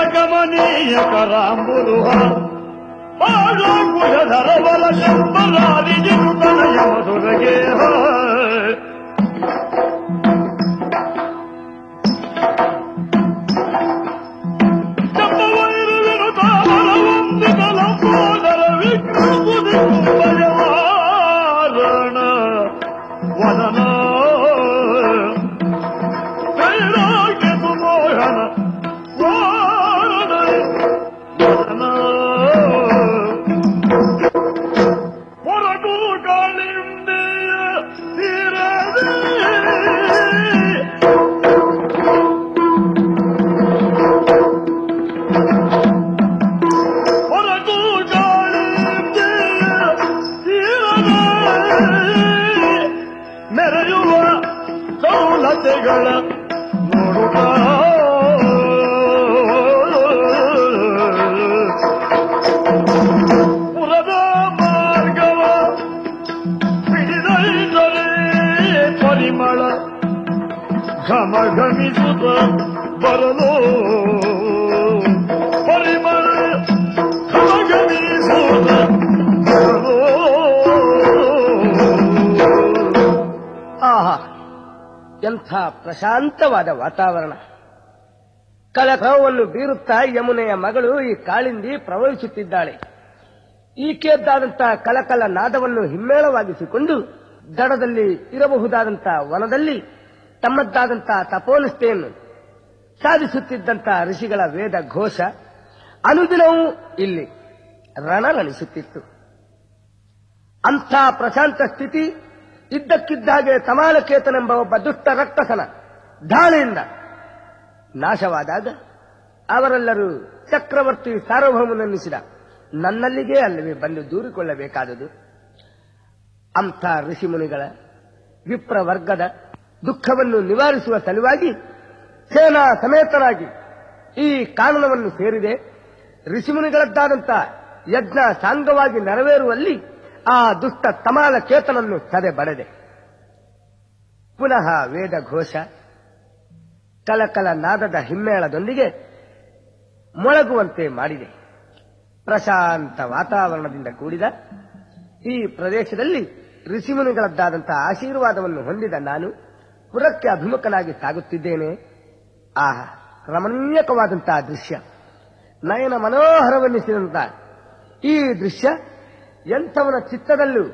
ಕಮನೀಯ ಕರಾಂಬುರುಹ ಕುಶಧರ ಬಲ ಶಂಬರಾದಿ ಜಿನುತನಯ ಮಧುರಗೆ ಚಂಬವೈರುವಿನು ತಾಮರ ವಂದಿತ ಲಂಬೋದರ ವಿಕ್ರಮುದಿ ಕುಂಭಯವಾರಣ ವದನ ಕೈರಾಗ್ಯ ಸುಮೋಹನ ವಾರಣ ವದನ ಹೊರಟು ಕಾಳಿಂದೆಯ ತೀರದೆ ಹೊರಟು ಕಾಳಿಂದೆಯ ತೀರದೆ ಮೆರೆಯುವ ಸೌಲತೆಗಳ ನೋಡುತ್ತ ಪುರದ ಮಾರ್ಗವ ಹಿಡಿದೈದರೆ ಪರಿಮಳ ಘಮ ಘಮಿಸುತ್ತ ಬರಲು ಪರಿಮಳ ಘಮ ಘಮಿಸುತ್ತ ಬರಲು ಆಹಾ ಎಂಥ ಪ್ರಶಾಂತವಾದ ವಾತಾವರಣ ಕಲಕವನ್ನು ಬೀರುತ್ತಾ ಯಮುನೆಯ ಮಗಳು ಈ ಕಾಳಿಂದಿ ಪ್ರವಹಿಸುತ್ತಿದ್ದಾಳೆ ಈಕೆಯದ್ದಾದಂತಹ ಕಲಕಲ ನಾದವನ್ನು ಹಿಮ್ಮೇಳವಾಗಿಸಿಕೊಂಡು ದಡದಲ್ಲಿ ಇರಬಹುದಾದಂತಹ ವನದಲ್ಲಿ ತಮ್ಮದ್ದಾದಂತಹ ತಪೋನಿಷ್ಠೆಯನ್ನು ಸಾಧಿಸುತ್ತಿದ್ದಂತಹ ಋಷಿಗಳ ವೇದ ಘೋಷ ಅನುದಿನವೂ ಇಲ್ಲಿ ರಣರಣಿಸುತ್ತಿತ್ತು ಅಂಥ ಪ್ರಶಾಂತ ಸ್ಥಿತಿ ಇದ್ದಕ್ಕಿದ್ದ ಹಾಗೆ ತಮಾಲಕೇತನೆಂಬ ಒಬ್ಬ ದುಷ್ಟ ರಕ್ತಸನ ದಾಳಿಯಿಂದ ನಾಶವಾದಾಗ ಅವರೆಲ್ಲರೂ ಚಕ್ರವರ್ತಿ ಸಾರ್ವಭೌಮನೆನ್ನಿಸಿದ ನನ್ನಲ್ಲಿಗೆ ಅಲ್ಲವೇ ಬಂದು ದೂರಿಕೊಳ್ಳಬೇಕಾದುದು ಅಂಥ ಋಷಿಮುನಿಗಳ ವಿಪ್ರ ವರ್ಗದ ದುಃಖವನ್ನು ನಿವಾರಿಸುವ ಸಲುವಾಗಿ ಸೇನಾ ಸಮೇತರಾಗಿ ಈ ಕಾನನವನ್ನು ಸೇರಿದೆ ಋಷಿಮುನಿಗಳದ್ದಾದಂಥ ಯಜ್ಞ ಸಾಂಗವಾಗಿ ನೆರವೇರುವಲ್ಲಿ ಆ ದುಷ್ಟ ತಮಾಲ ಚೇತನನ್ನು ಸದೆ ಬಡೆದೆ ಪುನಃ ವೇದ ಘೋಷ ಕಲಕಲ ನಾದದ ಹಿಮ್ಮೇಳದೊಂದಿಗೆ ಮೊಳಗುವಂತೆ ಮಾಡಿದೆ ಪ್ರಶಾಂತ ವಾತಾವರಣದಿಂದ ಕೂಡಿದ ಈ ಪ್ರದೇಶದಲ್ಲಿ ಋಷಿಮುನಿಗಳದ್ದಾದಂತಹ ಆಶೀರ್ವಾದವನ್ನು ಹೊಂದಿದ ನಾನು ಪುರಕ್ಕೆ ಅಭಿಮುಖನಾಗಿ ಸಾಗುತ್ತಿದ್ದೇನೆ ಆಹಾ ರಮಣೀಯಕವಾದಂತಹ ದೃಶ್ಯ ನಯನ ಮನೋಹರವೆನ್ನಿಸಿದಂತಹ ಈ ದೃಶ್ಯ ಎಂಥವನ ಚಿತ್ತದಲ್ಲೂ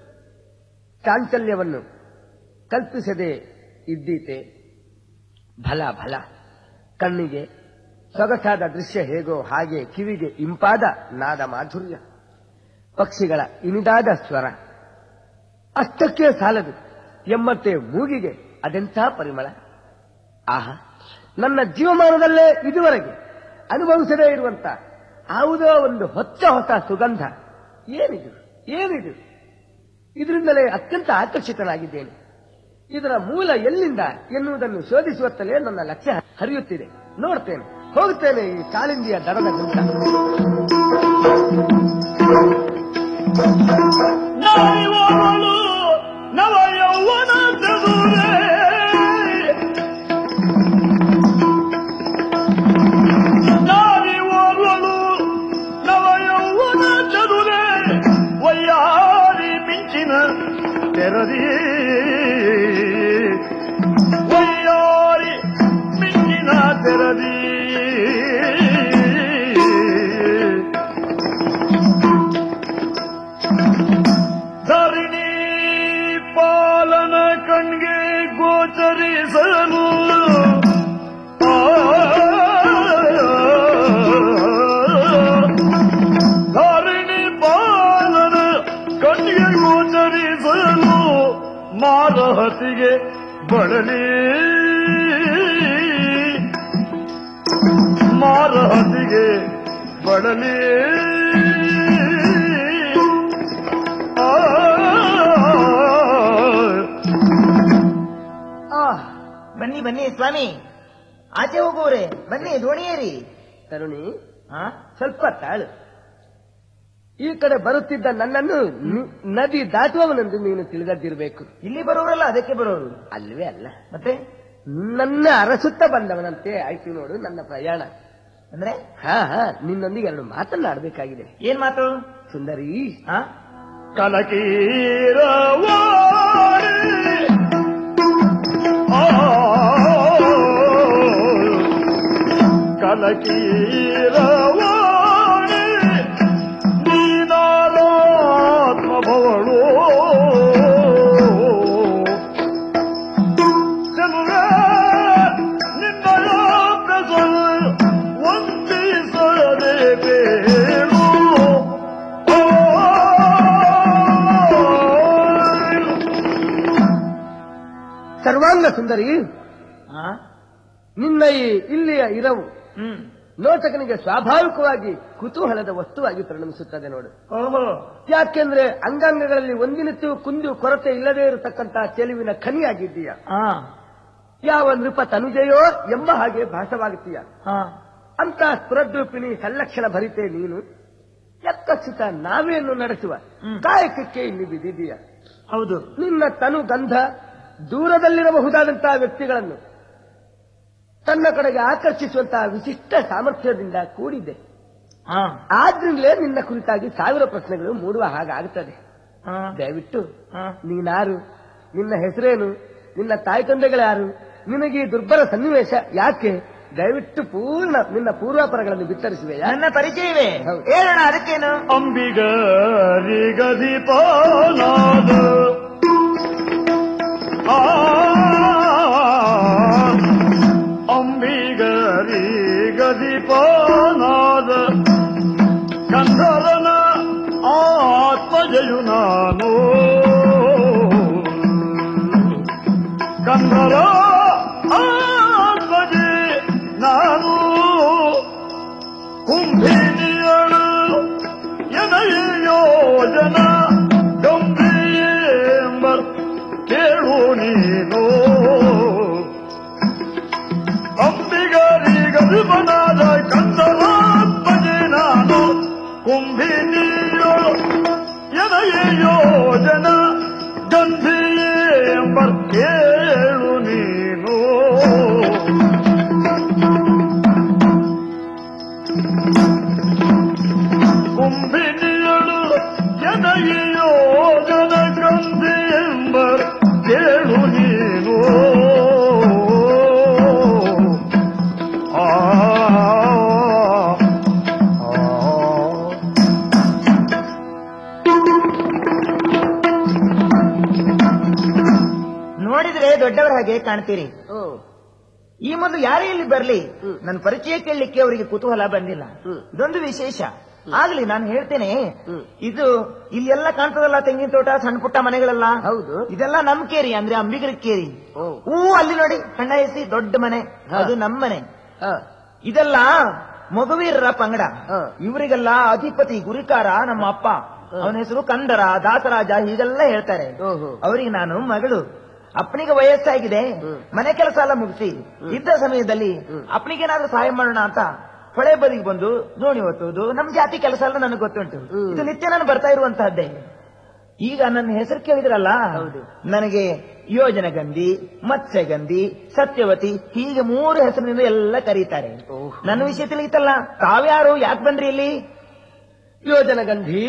ಚಾಂಚಲ್ಯವನ್ನು ಕಲ್ಪಿಸದೆ ಇದ್ದೀತೆ ಭಲ ಭಲ ಕಣ್ಣಿಗೆ ಸೊಗಸಾದ ದೃಶ್ಯ ಹೇಗೋ ಹಾಗೆ ಕಿವಿಗೆ ಇಂಪಾದ ನಾದ ಮಾಧುರ್ಯ ಪಕ್ಷಿಗಳ ಇನಿದಾದ ಸ್ವರ ಅಷ್ಟಕ್ಕೆ ಸಾಲದು ಎಂಬಂತೆ ಮೂಗಿಗೆ ಅದೆಂಥ ಪರಿಮಳ ಆಹಾ ನನ್ನ ಜೀವಮಾನದಲ್ಲೇ ಇದುವರೆಗೆ ಅನುಭವಿಸದೇ ಇರುವಂತ ಯಾವುದೋ ಒಂದು ಹೊಚ್ಚ ಹೊಸ ಸುಗಂಧ ಏನಿದು ಏನಿದು ಇದರಿಂದಲೇ ಅತ್ಯಂತ ಆಕರ್ಷಿತನಾಗಿದ್ದೇನೆ ಇದರ ಮೂಲ ಎಲ್ಲಿಂದ ಎನ್ನುವುದನ್ನು ಶೋಧಿಸುವತ್ತಲೇ ನನ್ನ ಲಕ್ಷ್ಯ ಹರಿಯುತ್ತಿದೆ ನೋಡ್ತೇನೆ ಹೋಗುತ್ತೇನೆ ಈ ಕಾಳಿಂದಿಯ ದಡದ ಗುಂಟ ನಾರಿವವಳು ನವ ಯೌವನ ಚದುರೆ ನಾರಿವವಳು ನವ ಯೌವನ ಚದುರೆ ವಯ್ಯಾರಿ ಮಿಂಚಿನ ತೆರದಿ ವಯ್ಯಾರಿ ಮಿಂಚಿನ ತೆರದಿ ಧರಣಿ ಪಾಲನ ಕಣ್ಗೆ ಗೋಚರಿಸಲು ಆ, ಧರಣಿ ಪಾಲನ ಕಣ್ಗೆ ಗೋಚರಿಸಲು ಮಾರಹತಿಗೆ ಬಳಲಿ ಮಾರಹತಿಗೆ ಬಳಲಿ ಆ ಆಹ್ ಬನ್ನಿ ಬನ್ನಿ ಸ್ವಾಮಿ ಆಚೆ ಹೋಗುವರೆ ಬನ್ನಿ ದೋಣಿಯೇರಿ ತರುಣಿ ಹಾ ಸ್ವಲ್ಪ ತಾಳು ಈ ಕಡೆ ಬರುತ್ತಿದ್ದ ನನ್ನನ್ನು ನಿ- ನದಿ ದಾಟುವವನೆಂದು ನೀನು ತಿಳಿದದ್ದಿರಬೇಕು ಇಲ್ಲಿ ಬರೋರಲ್ಲ ಅದಕ್ಕೆ ಬರೋರು ಅಲ್ವೇ ಅಲ್ಲ ಮತ್ತೆ ನನ್ನ ಅರಸುತ್ತ ಬಂದವನಂತೆ ಆಯ್ತು ನೋಡು ನನ್ನ ಪ್ರಯಾಣ ಅಂದ್ರೆ ಹಾ ಹಾ ನಿನ್ನೊಂದಿಗೆ ಎರಡು ಮಾತನ್ನಾಡಬೇಕಾಗಿದೆ ಏನ್ ಮಾತು ಸುಂದರಿ ಆ ಕನಕೀರವಾಣಿ ಆ ಕನಕೀರವಾಣಿ ನೀನಾರಾತ್ಮಭವಳು ಚೆಲುವೆ ನಿನ್ನಯ ಬೆಸರು ವಂದಿಸದೆ ಬೇರು ಸರ್ವಾಂಗ ಸುಂದರಿ ಆ? ನಿನ್ನ ಈ ಇಲ್ಲಿಯ ಇರವು ಹ್ಮ್ ನೋಟಕನಿಗೆ ಸ್ವಾಭಾವಿಕವಾಗಿ ಕುತೂಹಲದ ವಸ್ತುವಾಗಿ ಪರಿಣಮಿಸುತ್ತದೆ ನೋಡು ಓಹೋ ಯಾಕೆಂದ್ರೆ ಅಂಗಾಂಗಗಳಲ್ಲಿ ಒಂದಿನಿತ್ತು ಕುಂದು ಕೊರತೆ ಇಲ್ಲದೆ ಇರತಕ್ಕಂತಹ ಚೆಲುವಿನ ಖನಿಯಾಗಿದ್ದೀಯ ಆ ಯಾವ ನೃಪ ತನುಜೆಯೋ ಎಂಬ ಹಾಗೆ ಭಾಸವಾಗುತ್ತೀಯ ಆ ಅಂತ ಸ್ಫುರದ್ರೂಪಿಣಿ ಸಂಲಕ್ಷಣ ಭರಿತೆ ನೀನು ಯಕ್ಕಚಿತ ನಾವೇನು ನಡೆಸುವ ಹ್ಮ್. ಕಾಯಕಕ್ಕೆ ಇಲ್ಲಿ ಬಿದ್ದಿದ್ದೀಯ ಹೌದು ನಿನ್ನ ತನು ಗಂಧ ದೂರದಲ್ಲಿರಬಹುದಾದಂತಹ ವ್ಯಕ್ತಿಗಳನ್ನು ತನ್ನ ಕಡೆಗೆ ಆಕರ್ಷಿಸುವಂತಹ ವಿಶಿಷ್ಟ ಸಾಮರ್ಥ್ಯದಿಂದ ಕೂಡಿದೆ ಆ ಆದ್ರಿಂದಲೇ ನಿನ್ನ ಕುರಿತಾಗಿ ಸಾವಿರ ಪ್ರಶ್ನೆಗಳು ಮೂಡುವ ಹಾಗಾಗುತ್ತದೆ ಆ ದಯವಿಟ್ಟು ಆ ನೀನಾರು ನಿನ್ನ ಹೆಸರೇನು ನಿನ್ನ ತಾಯಿ ತಂದೆಗಳ್ಯಾರು ನಿನಗೆ ಈ ದುರ್ಬಲ ಸನ್ನಿವೇಶ ಯಾಕೆ ದಯವಿಟ್ಟು ಪೂರ್ಣ ನಿನ್ನ ಪೂರ್ವಾಪರಗಳನ್ನು ಬಿತ್ತರಿಸುವೆಯಾ ನನ್ನ ಪರಿಚಯವೇ ಹೌದು. ಹೇಳೋಣ ಅದಕ್ಕೇನು ಅಂಬಿಗರಿಗದಿಪಾನಾದ ಆ ಅಂಬಿಗರಿಗದಿಪಾನಾದ ಕಂಧರನ ಆತ್ಮಜಯು ನಾನು ಕಂಧರ ಆತ್ಮಜೆ ನಾನು ಕುಂಭಿನಿಯಳು ಎನಯ ಯೋಜನ ಗಂಭೀರ ಕೇಳು ನೀನು ಅಂಬಿಗರಿಗರಿಬನಾದ ಕಂದರಾತ್ಮಜೆ ನಾನು ಕುಂಭಿನಿಯಳು ಎನಯ ಯೋಜನ ಗಂಭೀರ ಕೇಳು ನೀನು ಕುಂಭಿನಿಯಳು ಎನಗೆಯೋ ಜನಗಂಧಿ ಎಂಬ ಕೇಳು ನೀನು ಆ ಆ. ನೋಡಿದ್ರೆ ದೊಡ್ಡವರ ಹಾಗೆ ಕಾಣ್ತೀರಿ ಓ, ಈ ಮೊದಲು ಯಾರೇ ಇಲ್ಲಿ ಬರ್ಲಿ ಹ್ಮ್. ನನ್ನ ಪರಿಚಯ ಕೇಳಲಿಕ್ಕೆ ಅವರಿಗೆ ಕುತೂಹಲ ಬಂದಿಲ್ಲ ಹ್ಮ್. ಇದೊಂದು ವಿಶೇಷ ಆಗ್ಲಿ ನಾನು ಹೇಳ್ತೇನೆ ಹ್ಮ್. ಇದು ಇಲ್ಲಿ ಎಲ್ಲ ಕಾಣ್ತದಲ್ಲ ತೆಂಗಿನ ತೋಟ ಸಣ್ಣ ಪುಟ್ಟ ಮನೆಗಳೆಲ್ಲ ಹೌದು ಇದೆಲ್ಲ ನಮ್ ಕೇರಿ ಅಂದ್ರೆ ಅಂಬಿಗರ ಕೇರಿ ಓ ಹೂ ಅಲ್ಲಿ ನೋಡಿ ಕಣ್ಣ ಎಸಿ ದೊಡ್ಡ ಮನೆ ಹಾ. ಅದು ನಮ್ಮ ಮನೆ ಹಾ, ಇದೆಲ್ಲ ಮಗುವೀರರ ಪಂಗಡ ಹಾ. ಇವರಿಗೆಲ್ಲ ಅಧಿಪತಿ ಗುರಿಕಾರ ನಮ್ಮ ಅಪ್ಪ ಹಾ. ಅವನ ಹೆಸರು ಕಂದರ ದಾಸರಾಜ ಹೀಗೆಲ್ಲ ಹೇಳ್ತಾರೆ ಓಹೋ ಅವರಿಗೆ ನಾನು ಮಗಳು ಅಪ್ಪನಿಗೆ ವಯಸ್ಸಾಗಿದೆ ಹ್ಮ್. ಮನೆ ಕೆಲಸ ಎಲ್ಲ ಮುಗಿಸಿ ಇದ್ದ ಸಮಯದಲ್ಲಿ ಹ್ಮ್. ಅಪ್ಪನಿಗೇನಾದ್ರೂ ಸಹಾಯ ಮಾಡೋಣ ಅಂತ ಹೊಳೆ ಬದಿಗೆ ಬಂದು ದೋಣಿ ಒತ್ತುವುದು ನಮ್ ಜಾತಿ ಕೆಲಸ ಎಲ್ಲ ನನಗೆ ಗೊತ್ತುಂಟು ಹ್ಮ್. ಇದು ನಿತ್ಯ ನಾನು ಬರ್ತಾ ಇರುವಂತಹದ್ದೇ ಈಗ ನನ್ನ ಹೆಸರು ಕೇಳಿದ್ರಲ್ಲ ಹೌದು. ನನಗೆ ಯೋಜನಗಂಧಿ ಮತ್ಸ್ಯಗಂಧಿ ಸತ್ಯವತಿ ಹೀಗೆ ಮೂರು ಹೆಸರಿನಿಂದ ಎಲ್ಲ ಕರೀತಾರೆ ಓಹ್. ನನ್ನ ವಿಷಯ ತಿಳಿಯಿತಲ್ಲ ತಾವ್ಯಾರು ಯಾಕೆ ಬಂದ್ರಿ ಇಲ್ಲಿ ಯೋಜನಗಂಧಿ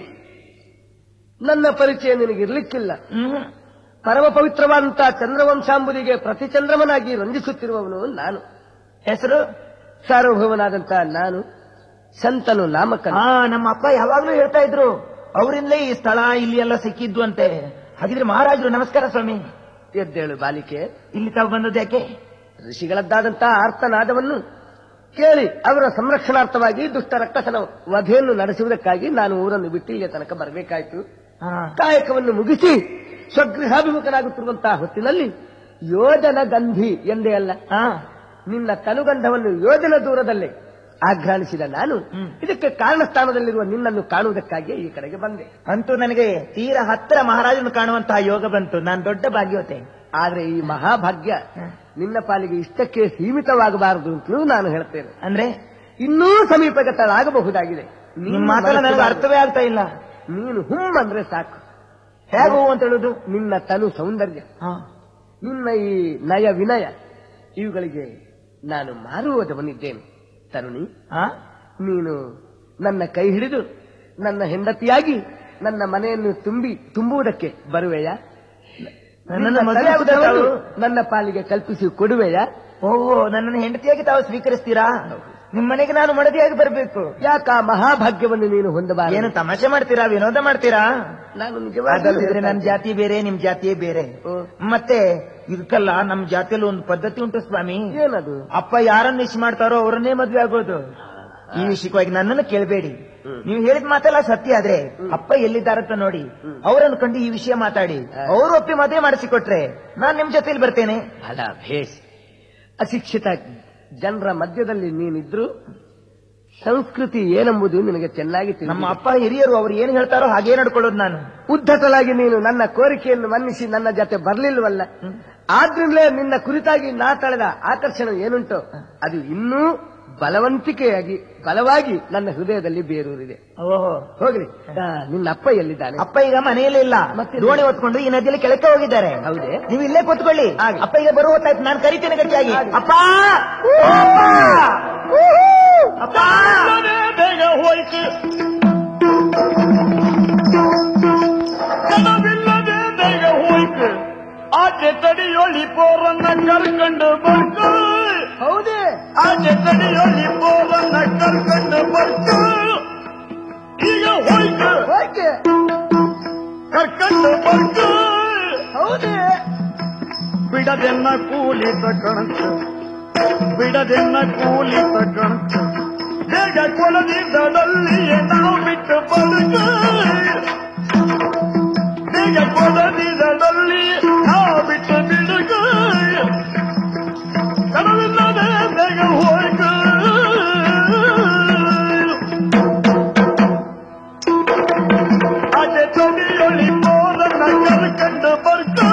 ನನ್ನ ಪರಿಚಯ ನಿನಗಿರ್ಲಿಕ್ಕಿಲ್ಲ ಹ್ಮ್ ಪರಮ ಪವಿತ್ರವಾದಂತಹ ಚಂದ್ರವಂಶಾಂಬುದಿಗೆ ಪ್ರತಿಚಂದ್ರಮನಾಗಿ ರಂಜಿಸುತ್ತಿರುವವನು ನಾನು ಹೆಸರು ಸಾರ್ವಭೌಮನಾದಂತಹ ನಾನು ಸಂತನು ನಾಮಕನು ಹಾ ನಮ್ಮ ಅಪ್ಪ ಯಾವಾಗ್ಲೂ ಹೇಳ್ತಾ ಇದ್ರು ಅವರಿಂದಲೇ ಈ ಸ್ಥಳ ಇಲ್ಲಿ ಎಲ್ಲ ಸಿಕ್ಕಿದ್ದು ಅಂತೆ ಹಾಗಿದ್ರೆ ಮಹಾರಾಜರು ನಮಸ್ಕಾರ ಸ್ವಾಮಿ ಎದ್ದೇಳು ಬಾಲಿಕೆ ಇಲ್ಲಿ ತಾವು ಬಂದದ್ದು ಯಾಕೆ ಋಷಿಗಳದ್ದಾದಂತಹ ಆರ್ತನಾದವನ್ನು ಕೇಳಿ ಅವರ ಸಂರಕ್ಷಣಾರ್ಥವಾಗಿ ದುಷ್ಟ ರಕ್ಕಸನ ವಧೆಯನ್ನು ನಡೆಸುವುದಕ್ಕಾಗಿ ನಾನು ಊರನ್ನು ಬಿಟ್ಟು ಇಲ್ಲಿಯ ತನಕ ಬರಬೇಕಾಯಿತು ಹಾ. ಕಾಯಕವನ್ನು ಮುಗಿಸಿ ಸ್ವಗೃಹಾಭಿಮುಖನಾಗುತ್ತಿರುವಂತಹ ಹೊತ್ತಿನಲ್ಲಿ ಯೋಜನ ಗಂಧಿ ಎಂದೇ ಅಲ್ಲ ಹಾ. ನಿನ್ನ ತನುಗಂಧವನ್ನು ಯೋಜನ ದೂರದಲ್ಲೇ ಆಘ್ರಾಣಿಸಿದ ನಾನು ಹ್ಮ್. ಇದಕ್ಕೆ ಕಾರಣ ಸ್ಥಾನದಲ್ಲಿರುವ ನಿನ್ನನ್ನು ಕಾಣುವುದಕ್ಕಾಗಿ ಈ ಕಡೆಗೆ ಬಂದೆ ಅಂತೂ ನನಗೆ ತೀರ ಹತ್ತಿರ ಮಹಾರಾಜನ ಕಾಣುವಂತಹ ಯೋಗ ಬಂತು ನಾನು ದೊಡ್ಡ ಭಾಗ್ಯವತೆ ಆದ್ರೆ ಈ ಮಹಾಭಾಗ್ಯ ನಿನ್ನ ಪಾಲಿಗೆ ಇಷ್ಟಕ್ಕೆ ಸೀಮಿತವಾಗಬಾರದು ಅಂತಲೂ ನಾನು ಹೇಳ್ತೇನೆ ಅಂದ್ರೆ ಇನ್ನೂ ಸಮೀಪಗತಳಾಗಬಹುದಾಗಿದೆ ನೀನು ನಿಮ್ ಮಾತಲ್ಲ ನನಗೆ ಮನಸ್ಸು ಅರ್ಥವೇ ಆಗ್ತಾ ಇಲ್ಲ ನೀನು ಹುಮ್ ಅಂದ್ರೆ ಸಾಕು ಹೇಗೂ ಅಂತ ಹೇಳುದು ನಿನ್ನ ತನು ಸೌಂದರ್ಯ ಹಾ. ನಿನ್ನ ಈ ನಯ ವಿನಯ ಇವುಗಳಿಗೆ ನಾನು ಮಾರುವುದವನಿದ್ದೇನೆ ತರುಣಿ ಆ? ನೀನು ನನ್ನ ಕೈ ಹಿಡಿದು ನನ್ನ ಹೆಂಡತಿಯಾಗಿ ನನ್ನ ಮನೆಯನ್ನು ತುಂಬಿ ತುಂಬುವುದಕ್ಕೆ ಬರುವೆಯಾ ನನ್ನನ್ನು ನಿನ್ನ ಮದುವೆ ಆಗುತ್ತಾ ತಲೆಬುಡವನ್ನು ತಾವು? ನನ್ನ ಪಾಲಿಗೆ ಕಲ್ಪಿಸಿ ಕೊಡುವೆಯಾ ಓಹೋ ನನ್ನನ್ನು ಹೆಂಡತಿಯಾಗಿ ತಾವು ಸ್ವೀಕರಿಸ್ತೀರಾ ನಿಮ್ಮ ಮನೆಗೆ ನಾನು ಮಡದಿಯಾಗಿ ಬರಬೇಕು ಯಾಕ ಆ ಮಹಾಭಾಗ್ಯವನ್ನು ನೀನು ಏನು ಹೊಂದಬಾರದು ತಮಾಷೆ ಮಾಡ್ತೀರಾ ವಿನೋದ ಮಾಡ್ತೀರಾ ನಾನು ಹಾಗಲ್ದಿದ್ರೆ ನಮ್ ಜಾತಿ ಬೇರೆ ನಿಮ್ ಜಾತಿಯೇ ಬೇರೆ ಓ. ಮತ್ತೆ ಇದಕ್ಕಲ್ಲ ನಮ್ ಜಾತಿಯಲ್ಲಿ ಒಂದು ಪದ್ಧತಿ ಉಂಟು ಸ್ವಾಮಿ ಏನದು ಅಪ್ಪ ಯಾರನ್ನ ಇಷ್ಟ ಮಾಡ್ತಾರೋ ಅವರನ್ನೇ ಮದ್ವೆ ಆಗೋದು ಈ ವಿಷಯವಾಗಿ ನನ್ನನ್ನು ಕೇಳಬೇಡಿ ಹ್ಮ್. ನೀವು ಹೇಳಿದ ಮಾತೆಲ್ಲ ಸತ್ಯ ಆದ್ರೆ ಅಪ್ಪ ಎಲ್ಲಿದ್ದಾರಂತ ನೋಡಿ ಅವರನ್ನು ಕಂಡು ಈ ವಿಷಯ ಮಾತಾಡಿ ಅವರು ಒಪ್ಪಿ ಮದುವೆ ಮಾಡಿಸಿಕೊಟ್ರೆ ನಾನ್ ನಿಮ್ ಜೊತೆಲಿ ಬರ್ತೇನೆ ಅಲ್ಲ ಭೇಷ್ ಅಶಿಕ್ಷಿತ ಜನರ ಮಧ್ಯದಲ್ಲಿ ನೀನಿದ್ರು ಸಂಸ್ಕೃತಿ ಏನೆಂಬುದು ನಿನಗೆ ಚೆನ್ನಾಗಿ ತಿಳಿದಿದೆ. ನಮ್ಮ ಅಪ್ಪ ಹಿರಿಯರು ಅವ್ರು ಏನ್ ಹೇಳ್ತಾರೋ ಹಾಗೇ ನಡ್ಕೊಳ್ಳೋದು ನಾನು ಉದ್ದಟಲಾಗಿ ನೀನು ನನ್ನ ಕೋರಿಕೆಯನ್ನು ಮನ್ನಿಸಿ ನನ್ನ ಜೊತೆ ಬರ್ಲಿಲ್ವಲ್ಲ ಆದ್ರಿಂದಲೇ ನಿನ್ನ ಕುರಿತಾಗಿ ನಾ ತಳೆದ ಆಕರ್ಷಣೆ ಏನುಂಟು ಅದು ಇನ್ನೂ ಬಲವಂತಿಕೆಯಾಗಿ ಬಲವಾಗಿ ನನ್ನ ಹೃದಯದಲ್ಲಿ ಬೇರೂರಿದೆ ಓಹೋ ಹೋಗ್ಲಿ ಆ, ನಿನ್ನ ಅಪ್ಪ ಎಲ್ಲಿದ್ದಾನೆ ಅಪ್ಪ ಈಗ ಮನೆಯಲ್ಲೇ ಇಲ್ಲ ಮತ್ತೆ ದೋಣಿ ಹೊತ್ಕೊಂಡು ಈ ನದಿಯಲ್ಲಿ ಕೆಳಕ್ಕೆ ಹೋಗಿದ್ದಾರೆ ಹೌದೇ? ನೀವು ಇಲ್ಲೇ ಕೂತ್ಕೊಳ್ಳಿ ಹಾಗೆ. ಅಪ್ಪ ಈಗ ಬರುವ ಹೊತ್ತಾಯ್ತು ನಾನು ಕರಿತೇನೆ ಗಟ್ಟಿಯಾಗಿ ಹಾಗೆ. ಅಪ್ಪ ಅಪ್ಪ ಕನವಿಲ್ಲದೆ ಬೇಗ ಹೋಯ್ತು ಕನವಿಲ್ಲದೆ ಬೇಗ ಹೋಯ್ತು ಆಚೆ ತಡಿಯೊಳಿ ಪೋರನ್ನ ಕರ್ಕೊಂಡು ಬರ್ಕು ಹೌದೇ ಆಚೆ ತಡಿಯೊಳಿ ಪೋರನ್ನ ಕರ್ಕೊಂಡು ಬರ್ಕು ಈಗ ಹೋಯ್ತು ಹೋಯ್ಕೆ ಕರ್ಕೊಂಡು ಬರ್ಕು ಹೌದೇ ಬಿಡದೆನ್ನ ಕೂಲಿ ತಕಣಂತು ಬಿಡದೆನ್ನ ಕೂಲಿ ತಕಣಂತು ಬೇಗ ಕೊಡದಿದ್ದದಲ್ಲಿಯೇ ನಾವು ಬಿಟ್ಟು ಬದುಕು ಬೇಗ ಕೊಡದಿದ್ದದಲ್ಲಿ ನಾವು ಬಿಟ್ಟು ಬಿಡುಕು ಕಡವಿಲ್ಲದೆ ಬೇಗ ಹೋಯ್ತು ಅದೇ ತೊಡಿಯೊಳಿ ಪೋರನ್ನ ಕರ್ಕೊಂಡು ಬರ್ಕು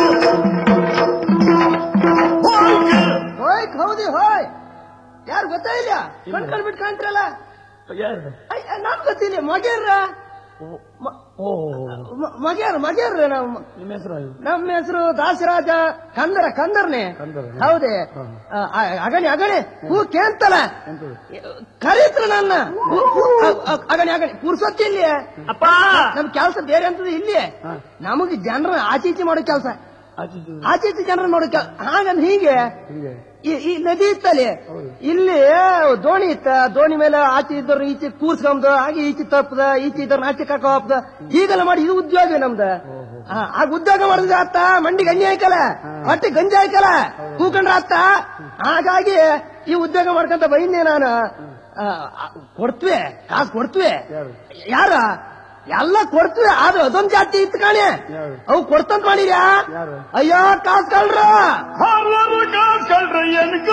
ಹೋಯ್ತು ಹೋಯ್ಕ್ ಹೌದಿ ಹೋಯ್ ಯಾರು ಗೊತ್ತಾ ಇಲ್ಲ ಕಣ್ಕೊಂಡ್ ಬಿಟ್ಟು ಕಾಣ್ತಿರಲ್ಲ ನಾನ್ ಗೊತ್ತಿಲ್ಲ ಮಗೇರ್ರ ಮಗೇರ್ ಮಗೇರ್ರ ನಮ್ಮ ನಿಮ್ಮ ಹೆಸರು ನಮ್ಮ ಹೆಸರು ದಾಸರಾಜ ಕಂದರ ಕಂದರ್ನೆ ಕಂದರನೇ? ಹೌದೇ ಆ, ಆ, ಅಗಣಿ ಅಗಣಿ ಹೂ ಕೇಂತಲ ಕರೀತ್ರ ನನ್ನ ಹೂ- ಹೂ- ಅ- ಅ- ಅಗಣಿ ಅಗಣಿ ಪುರ್ಸೊತ್ತಿ ಇಲ್ಲಿ ಅಪ್ಪ ನಮ್ ಕೆಲಸ ಬೇರೆ ಅಂತದ ಇಲ್ಲಿ ನಮಗೆ ಜನರ ಆಚೆ ಈಚೆ ಮಾಡೋ ಕೆಲಸ ಆಚೆ ಈಚೆ ಜನರ ಮಾಡೋ ಕೆಲ್ಸ ಹಾಗಂದ್ ಹೀಗೆ ಈ- ಈ ನದಿ ಇತ್ತಲ್ಲಿ ಇಲ್ಲಿ ದೋಣಿ ಇತ್ತ ದೋಣಿ ಮೇಲೆ ಆಚೆ ಇದ್ದವ್ರು ಈಚೆ ಕೂರ್ಸ್ಕೊಂಬುದು ಹಾಗೆ ಈಚೆ ತಪ್ಪದ ಈಚೆ ಇದ್ದವ್ರನ್ನ ಆಚೆ ಕರ್ಕೊ ಹೋಗ್ದ ಹೀಗೆಲ್ಲ ಮಾಡಿ ಇದು ಉದ್ಯೋಗ ನಮ್ದು ಆ, ಆಗ ಉದ್ಯೋಗ ಮಾಡಿದ್ರೆ ಆತ ಮಂಡಿ ಗಂಜಿ ಹಾಕಲ್ಲ ಹೊಟ್ಟೆ ಗಂಜಿ ಹಾಕಲ್ಲ ಕೂಕೊಂಡ್ರ ಆತ ಹಾಗಾಗಿ ಈ ಉದ್ಯೋಗ ಮಾಡ್ಕೊಂತ ಬೈಂದೆ ನಾನು ಆ, ಆ, ಕೊಡ್ತ್ವೆ ಕಾಸು ಕೊಡ್ತ್ವೆ ಯಾರ ಎಲ್ಲ ಕೊಡ್ತ್ವೆ ಆದ್ರೆ ಅದೊಂದ್ ಜಾತಿ ಇತ್ತು ಕಾಣೆ ಅವು ಕೊಡ್ತಂತ ಮಾಡಿರ್ಯಾ ಅಯ್ಯೋ ಕಾಸು ಕಳ್ರ ಹಲವು ಕಾಸ್ಕಳ್ರಿ ಎನ್ಕು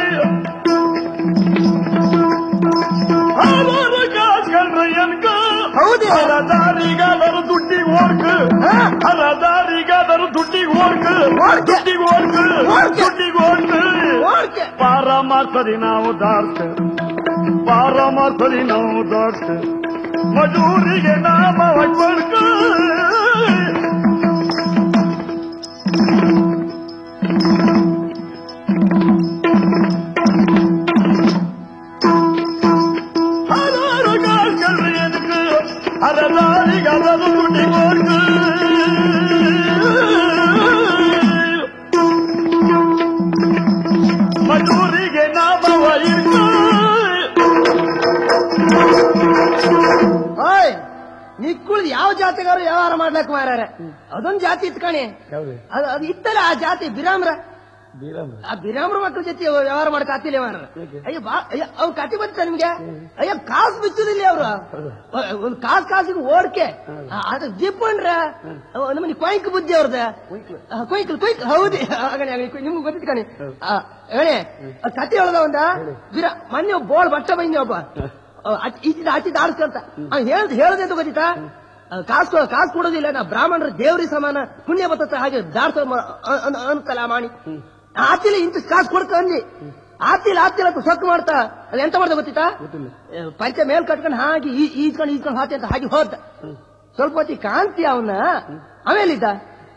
ಹಲವು ಕಾಸ್ಕಳ್ರಿ ಎನ್ಕು ಹೌದೇ? ಹರದಾರಿಗಾದರು ದುಡ್ಡಿಗೆ ಓಡ್ಕು ಹಾ? ಹರದಾರಿಗಾದರು ದುಡ್ಡಿಗೆ ಓಡ್ಕು ಓಡ್ಕೆ. ದುಡ್ಡಿಗೆ ಓಡ್ಕು ಓಡ್ಕೆ. ದುಡ್ಡಿಗೆ ಓಡ್ಕು ಓಡ್ಕೆ. ಪಾರಮಾರ್ಥದಿ ನಾವು ದಾರ್ತ ಪಾರಮಾರ್ಥದಿ ನಾವು ದಾರ್ತ ಮಜೂರಿಗೆ ನಾಮ ಕೊಡ್ಕು ಹಲವಾರು ಕಾಲ್ಕಳ್ರಿ ಎದಕ್ಕೆ ಹರದಾರಿಗೆ ಅವರು ದುಡ್ಡಿಗೆ ಓಡ್ಕು ಮಜೂರಿಗೆ ನಾಮವ ಇರ್ಕು ಓಯ್ ನಿಕ್ಕುಳ್ ಯಾವ ಜಾತಿಗಾರು ವ್ಯವಹಾರ ಮಾಡ್ಲಕ್ ಮಾರಾರ ಅದೊಂದ್ ಜಾತಿ ಇತ್ತು ಕಣಿ ಅದು ಅದು ಇತ್ತಲ್ಲ ಆ ಜಾತಿ ಬಿರಾಮ್ರ ಆ ಬಿರಾಮ್ರ ಮಕ್ಕಳ ಜೊತೆ ವ್ಯವಹಾರ ಮಾಡಕ್ ಆತಿಲ್ಲ ಮಾರ ಅಯ್ಯೋ ಬಾ ಅಯ್ಯ ಅವ್ರ ಕತಿ ಬಂತ ನಿಮ್ಗೆ ಅಯ್ಯೋ ಕಾಸು ಬಿಚ್ಚುದಿಲ್ಲ ಅವ್ರು ಒಂದ್ ಕಾಸ್ ಕಾಸಿಗೆ ಓಡ್ಕೆ ಆ, ಅದು ಜಿಪ್ಪಣ್ರ ನಮ್ಮನಿ ಕೊಯ್ಕ್ ಬುದ್ಧಿ ಅವ್ರದ ಕೊಯ್ಕ್ ಕೊಯ್ಕ್ ಹೌದಿ ಆಗಣಿ ಆಗಣಿ ನಿಮ್ಗೆ ಗೊತ್ತಿತ್ತು ಕಣಿ ಆ, ಹೇಳಿ ಆ ಕತಿ ಹೇಳ್ದ ಒಂದ ಬಿರ ಮೊನ್ನೆ ಒಬ್ಬ ಬೋಳ್ ಬಟ್ಟ ಬಂದಿ ಒಬ್ಬ ಈಚಿದ ಆಚಿದ ಆಡ್ಸ್ಕಂತ ಅವ್ನು ಹೇಳ್ದ ಹೇಳ್ದೆ ಅಂತ ಗೊತ್ತಿತ್ತಾ ಕಾಸು ಕಾಸು ಕೊಡೋದಿಲ್ಲ ನಾ ಬ್ರಾಹ್ಮಣರ ದೇವ್ರಿ ಸಮಾನ ಪುಣ್ಯ ಬತ್ತ ಹಾಗೆ ಜಾಡ್ಸ ಅಂತಲ್ಲ ಮಾಣಿ ಆತಿಲ ಇಂತ ಕಾಸು ಕೊಡ್ತ ಅಂದಿ ಆತಿಲ್ಲ ಆತಿಲ್ಲ ಅಂತ ಸೊಕ್ಕು ಮಾಡ್ತಾ ಅದು ಎಂತ ಮಾಡ್ದ ಗೊತ್ತಿತ್ತಾ ಏ, ಪಂಚ ಮೇಲ್ ಕಟ್ಕೊಂಡು ಹಾಗೆ ಈ- ಈಜ್ಕೊಂಡು ಈಜ್ಕೊಂಡು ಹಾತಿ ಅಂತ ಹಾಗೆ ಹೋದ ಸ್ವಲ್ಪ ಹೊತ್ತಿ ಕಾಂತಿ ಅವನ ಆಮೇಲಿದ್ದ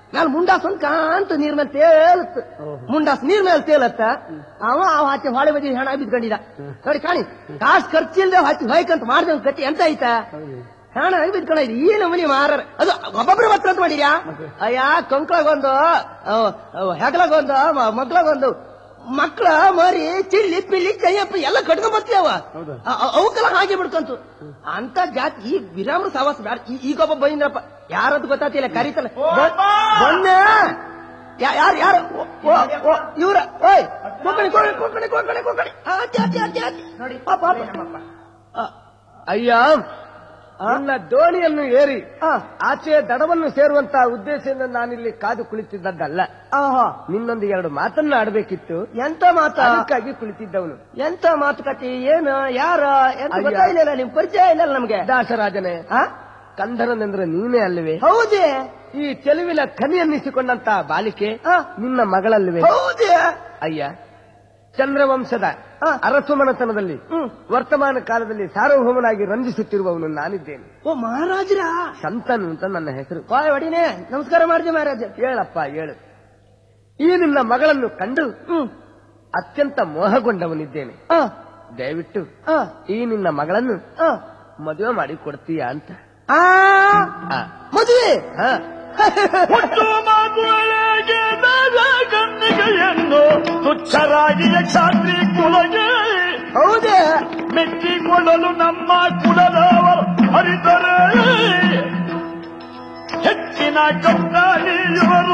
ನಾನು ಮುಂಡಾಸ್ ಒಂದ್ ಕಾಂತ ನೀರ್ ಮೇಲೆ ತೇಲತ್ ಮುಂಡಾಸ್ ನೀರ್ ಮೇಲೆ ತೇಲತ್ತ ಅವ ಅವ ಆಚೆ ಹೊಳೆ ಬದಿ ಹಣ ಬಿದ್ಕೊಂಡಿದ್ದ ನೋಡಿ ಕಾಣಿ ಕಾಸು ಖರ್ಚಿಲ್ದೆ ಹಚ್ಚಿ ಹೊಯ್ಕಂತ ಮಾಡ್ದೆ ಒಂದ್ ಕಟ್ಟಿ ಎಂತ ಆಯ್ತಾ ಹಣ ಬಿದ್ಕೊಂಡ ಈ ನಮೂನಿ ಮಾರಾರ ಅದು ಒಬ್ಬೊಬ್ರು ಮಾತ್ರ ಅಂತ ಮಾಡಿದ್ಯಾ ಅಯ್ಯ ಕಂಕ್ಳಗೊಂದು ಹೆಗಲಾಗೊಂದು ಮಗ್ಳಗೊಂದು ಮಕ್ಳ ಮರಿ ಚಿಳ್ಳಿ ಪಿಳ್ಳಿ ಕೈಯಪ್ಪ ಎಲ್ಲ ಕಟ್ಕೊಂಡ್ ಬರ್ತೀಯವ ಅವಕ್ಕೆಲ್ಲ ಹಾಗೆ ಬಿಡ್ಕಂತು ಅಂತ ಜಾತಿ ಈ ವಿರಾಮ್ರ ಸವಾಸ ಬ್ಯಾಡ ಈ- ಈಗೊಬ್ಬ ಬಂದ್ರಪ್ಪ ಯಾರದ್ದು ಗೊತ್ತಾತಿಲ್ಲ ಕರೀತಲ್ಲ ಬಂದೆ ಯಾರು ಯಾರು ಇವ್ರ ಓಯ್ ಕೊಕ್ಕಣಿ ಕೊಕ್ಕಣಿ ಕೊಕ್ಕಣಿ ಕೊಕ್ಕಣಿ ಕೊಕ್ಕಣಿ ಆಚೆ ಆಚೆ ಆಚೆ ಆಚೆ ನೋಡಿ ಪಾಪ ಪಾಪ ಅಯ್ಯ ನನ್ನ ದೋಣಿಯನ್ನು ಏರಿ ಆ, ಆಚೆಯ ದಡವನ್ನು ಸೇರುವಂತ ಉದ್ದೇಶದಿಂದ ನಾನಿಲ್ಲಿ ಕಾದು ಕುಳಿತಿದ್ದದ್ದಲ್ಲ ಆಹಾ ನಿನ್ನೊಂದಿಗೆ ಎರಡು ಮಾತನ್ನ ಆಡಬೇಕಿತ್ತು ಎಂತ ಮಾತಾ ಅದಕ್ಕಾಗಿ ಕುಳಿತಿದ್ದವನು ಎಂತ ಮಾತುಕತೆ ಏನು ಯಾರ ಎಂತ ಅಯ್ಯ. ಗೊತ್ತಾಯಿಲ್ಲ ನಿಮ್ ಪರಿಚಯ ಇಲ್ಲ ನಮ್ಗೆ ದಾಸರಾಜನೇ ಆ? ಕಂದರನೆಂದ್ರೆ ನೀನೇ ಅಲ್ಲವೇ ಹೌದೇ ಈ ಚೆಲುವಿನ ಕನಿ ಅನ್ನಿಸಿಕೊಂಡಂತ ಬಾಲಿಕೆ ಆ? ನಿನ್ನ ಮಗಳಲ್ಲವೇ ಹೌದೇ ಅಯ್ಯ ಚಂದ್ರವಂಶದ ಆ. ಅರಸು ಮನತನದಲ್ಲಿ ಹ್ಮ್. ವರ್ತಮಾನ ಕಾಲದಲ್ಲಿ ಸಾರ್ವಭೌಮನಾಗಿ ರಂಜಿಸುತ್ತಿರುವವನು ನಾನಿದ್ದೇನೆ ಓ ಮಹಾರಾಜರ ಸಂತನು ಅಂತ ನನ್ನ ಹೆಸರು ಬಾಯ್ ಹೊಡಿನೇ ನಮಸ್ಕಾರ ಮಾಡ್ದೆ ಮಹಾರಾಜ ಹೇಳಪ್ಪ ಹೇಳು ಈ ನಿನ್ನ ಮಗಳನ್ನು ಕಂಡು ಹ್ಮ್ ಅತ್ಯಂತ ಮೋಹಗೊಂಡವನಿದ್ದೇನೆ ಆ, ದಯವಿಟ್ಟು ಆ, ಈ ನಿನ್ನ ಮಗಳನ್ನು ಆ. ಮದುವೆ ಮಾಡಿ ಕೊಡ್ತೀಯಾ ಅಂತ ಆ, ಆ, ಮದುವೆ ಹಾ. ಹುಟ್ಟು ಮಗುಳೆಗೆ ದಾದ ಕಣ್ಣಿಗೆಯನ್ನು ತುಚ್ಛರಾಗಿಯ ಕ್ಷಾತ್ರಿ ಕುಲಗೆ ಹೌದೇ ಮೆಚ್ಚಿಕೊಳ್ಳಲು ನಮ್ಮ ಕುಲದವರು ಹರಿದರೆ ಹೆಚ್ಚಿನ ಕಟ್ಟಾಳಿಯವರು